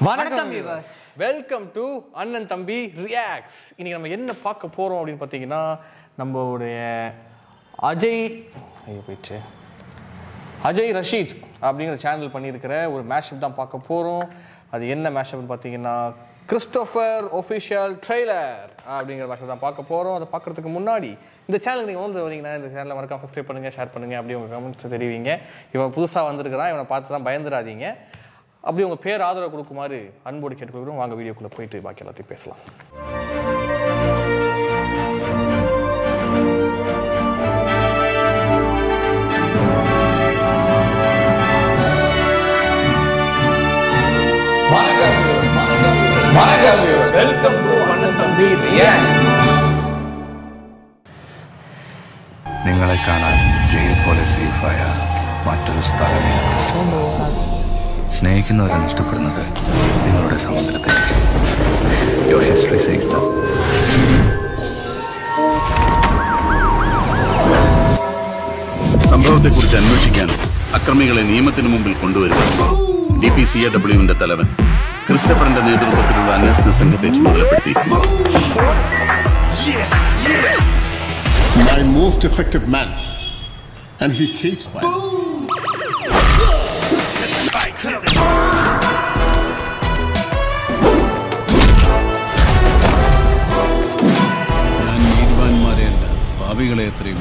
வணக்கம் விவாஸ் welcome to அண்ணன் தம்பி ரியாக்ஸ் இன்னைக்கு நம்ம என்ன பார்க்க போறோம் அப்படின்னு பார்த்தீங்கன்னா நம்மளுடைய அஜய் ஐயோ போயிடுச்சு அஜய் ரஷீத் அப்படிங்கிற சேனல் பண்ணியிருக்கிற ஒரு மேஷப் தான் பார்க்க போகிறோம் அது என்ன மேஷப்னு பார்த்தீங்கன்னா கிறிஸ்டோஃபர் ஒஃபிஷியல் ட்ரெய்லர் அப்படிங்கிற மேஷப் தான் பார்க்க போகிறோம் அதை பார்க்கறதுக்கு முன்னாடி இந்த சேனலுக்கு நீங்கள் வந்து வரீங்கன்னா இந்த சேனலை மறக்காம சப்ஸ்கிரைப் பண்ணுங்கள் ஷேர் பண்ணுங்கள் அப்படி உங்கள் கமெண்ட்ஸ் தெரிவிங்க இவன் புதுசாக வந்திருக்கிறான் இவனை பார்த்து தான் பயந்துடாதீங்க அப்படி உங்கள் பேர் ஆதரவு கொடுக்குமாறு அன்போடு கேட்டுக்கொள்கிறோம் வாங்க வீடியோக்குள்ளே போயிட்டு பாக்கி எல்லாத்தையும் பேசலாம் வணக்கம் வணக்கம் வெல்கம் டு அண்ணன் தம்பி നിങ്ങളെ കാണാൻ ജയിൽ പോലെ സേഫായ മറ്റൊരു സ്ഥലമേ സ്നേഹിക്കുന്നവരെ നഷ്ടപ്പെടുന്നത് നിങ്ങളുടെ സമുദ്രത്തിലേക്ക് Your history says that. സംഭവത്തെക്കുറിച്ച് അന്വേഷിക്കാൻ അക്രമികളെ നിയമത്തിന് മുമ്പിൽ കൊണ്ടുവരുക ഡി പി സി എ ഡബ്ല്യുവിന്റെ തലവൻ ക്രിസ്റ്റഫറിന്റെ നേതൃത്വത്തിലുള്ള അന്വേഷണ സംഘത്തെ ചുമതലപ്പെടുത്തിയിരിക്കുന്നു my most effective man. And he hates violence. ഞാൻ നീതിവാന്മാരെയല്ല പാപികളെ എത്രയും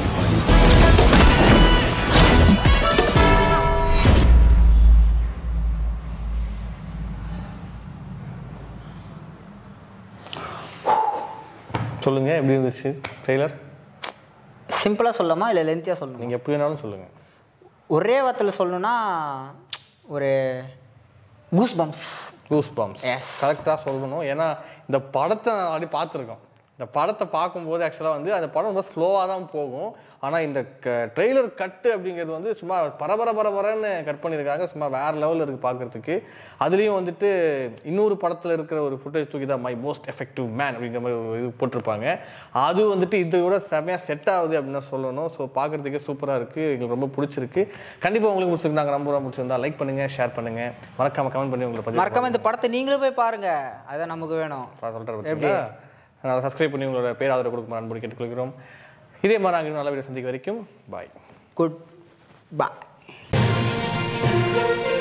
சொல்லுங்கள் எப்படி இருந்துச்சு ட்ரெய்லர் சிம்பிளாக சொல்லலாமா இல்லை லென்த்தியாக சொல்லணுமா நீங்கள் எப்படி வேணாலும் சொல்லுங்கள் ஒரே வார்த்தையில் சொல்லணும்னா ஒரு goose bumps goose bumps Yes. கரெக்டாக சொல்லணும் ஏன்னா இந்த படத்தை நான் ஆல்ரெடி பார்த்துருக்கோம் இந்த படத்தை பார்க்கும்போது ஆக்சுவலாக வந்து அந்த படம் ரொம்ப ஸ்லோவாக தான் போகும் ஆனால் இந்த ட்ரெய்லர் கட்டு அப்படிங்கிறது வந்து சும்மா பரபர பரபரன்னு கட் பண்ணியிருக்காங்க சும்மா வேற லெவலில் இருக்குது பார்க்குறதுக்கு அதுலேயும் வந்துட்டு இன்னொரு படத்தில் இருக்கிற ஒரு ஃபுட்டேஜ் தூக்கி தான் மை மோஸ்ட் எஃபெக்டிவ் மேன் அப்படிங்கிற மாதிரி ஒரு இது போட்டிருப்பாங்க அது வந்துட்டு இதை விட செமையாக செட் ஆகுது அப்படின்னு தான் சொல்லணும் ஸோ பார்க்குறதுக்கே சூப்பராக இருக்குது எங்களுக்கு ரொம்ப பிடிச்சிருக்கு கண்டிப்பாக உங்களுக்கு பிடிச்சிருக்கு நாங்கள் நம்புறோம் பிடிச்சிருந்தா லைக் பண்ணுங்கள் ஷேர் பண்ணுங்கள் மறக்காம கமெண்ட் பண்ணி உங்களை பதிவு மறக்காம இந்த படத்தை நீங்களும் போய் பாருங்க அதான் நமக்கு வேணும் நான் சொல்கிறேன் பார்த்தீங்களா அதனால் சப்ஸ்கிரைப் பண்ணி உங்களோட பேர் ஆதரவு கொடுக்குமாறு அன்போடு கேட்டுக்கொள்கிறோம் இதே மாதிரி நாங்கள் இன்னும் நல்ல வீடியோ சந்திக்க வரைக்கும் பாய் குட் பாய்